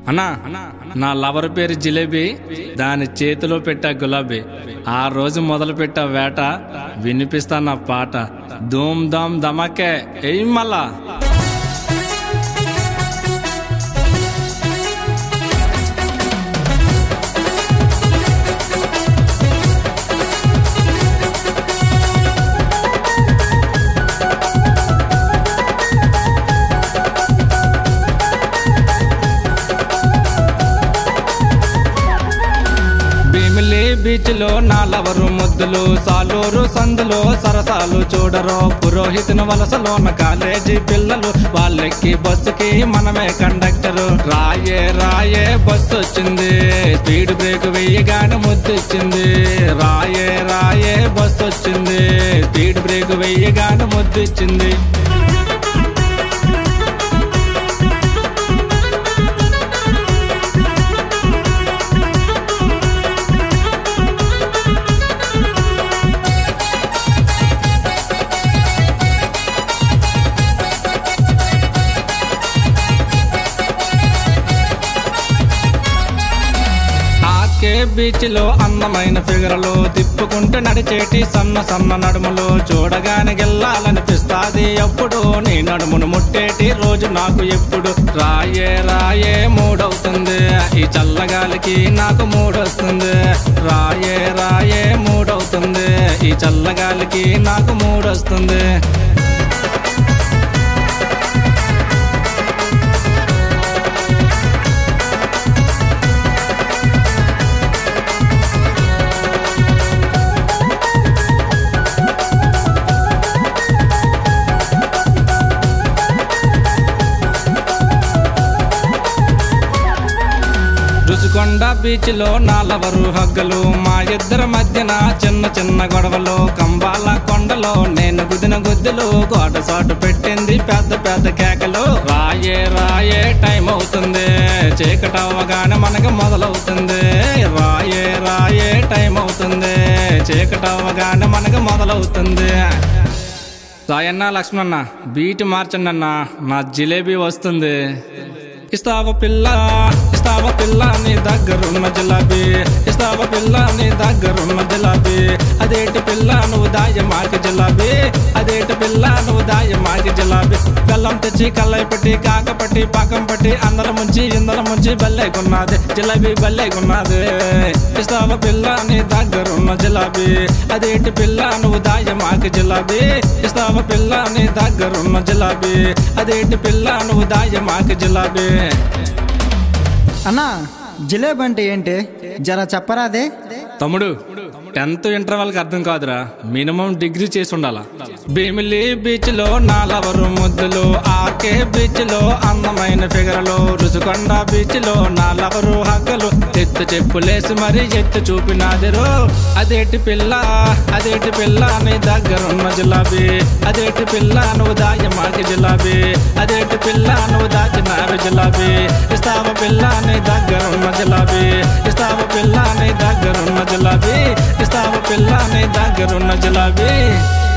అన్నా నా లవర్ పేరు జిలేబీ దాని చేతిలో పెట్టా గులాబీ ఆ రోజు మొదలు పెట్టా వేట వినిపిస్తా నా పాట ధూమ్ ధామ్ ధమాకే ఏయ్ మళ్ళా భీమిలి బీచ్ లో నాలవరు ముద్దులు సాలూరు సందులో సరసాలు చూడరో పురోహితుని వలసలోన కాలేజీ పిల్లలు వాళ్ళెక్కి బస్సుకి మనమే కండక్టరు రాయే రాయే బస్సు వచ్చింది స్పీడ్ బ్రేక్ వెయ్యగానే ముద్దిచ్చింది రాయే రాయే బస్సు వచ్చింది స్పీడ్ బ్రేక్ వెయ్యగానే ముద్దిచ్చింది ఆర్కే బీచ్ లో అందమైన ఫిగరలు తిప్పుకుంటూ నడిచేటి సన్న సన్న నడుములు చూడగానే గెల్లాలనిపిస్తాది ఎప్పుడు నీ నడుమును ముట్టేటి రోజు నాకు ఎప్పుడు రాయే రాయే మూడవుతుంది ఈ చల్లగాలికి నాకు మూడొస్తుంది రాయే రాయే మూడవుతుంది ఈ చల్లగాలికి నాకు మూడొస్తుంది రుచికొండ బీచ్ లో నాలవరు హగ్గలు మా ఇద్దరి మధ్యన చిన్న చిన్న గొడవలు కంబాల కొండలో నేను గుదిన గుద్దులు గోడ సాటు పెట్టింది పెద్ద పెద్ద కేకలు రాయే రాయే టైం అవుతుంది చీకటి అవ్వగానే మనకు మొదలవుతుంది రాయే రాయే టైం అవుతుంది చీకటి అవ్వగానే మనకు మొదలవుతుంది సాయన్న లక్ష్మణన్న బీట్ మార్చండి అన్న నా జిలేబీ వస్తుంది ఇస్తావ పిల్ల ఇస్తావ పిల్ల నీ దగ్గరున్న జిలాబీ ఇస్తావ పిల్ల నీ దగ్గరున్న జిలాబీ అదేటి పిల్ల నువ్వు దాయ మాకి జిలాబీ అదేటి పిల్ల నువ్వు దాయ మాకి జిలాబీ బెల్లం తెచ్చి కల్లయి పెట్టి కాకపట్టి పాకం పట్టి అందరం ముంచి ఇందరం ముంచి బల్లెకున్నది జిలాబీ బల్లెకున్నది ఇస్తావ పిల్ల నీ దగ్గరున్న జిలాబీ అదేటి పిల్ల నువ్వు దాయ మాకి జిలాబీ ఇస్తావ పిల్ల నీ దగ్గరున్న జిలాబీ అదేటి పిల్ల నువ్వు దాయ మాకి జిలాబీ అన్నా జిలేబ్ అంటే ఏంటి జర చెప్పరాదే తమ్ముడు టెన్త్ ఇంటర్వెల్ కి అర్థం కాదురా మినిమం డిగ్రీ చేసి ఉండాలా భీమిలి బీచ్ లో నాలవరు ముద్దులు ఆర్కే బీచ్ లో అందమైన ఫిగరలు రుసుకొండ బీచ్ లో నాలవరు హగ్గలు ఎత్తు చెప్పులేసి మరి ఎత్తు చూపినాదిరో అదేటి పిల్ల అదేటి పిల్ల నీ దగ్గరున్న జిలాబీ అదేటి పిల్ల నువ్వు దాయ మాకి జిలాబీ అదేటి పిల్ల నువ్వు దాచినావి జిలాబీ ఇస్తావ పిల్ల నీ దగ్గరున్న జిలాబీ ఇస్తావ పిల్ల నీ దగ్గరున్న జిలాబీ ఇస్తావ పిల్ల నీ దగ్గరున్న జిలాబీ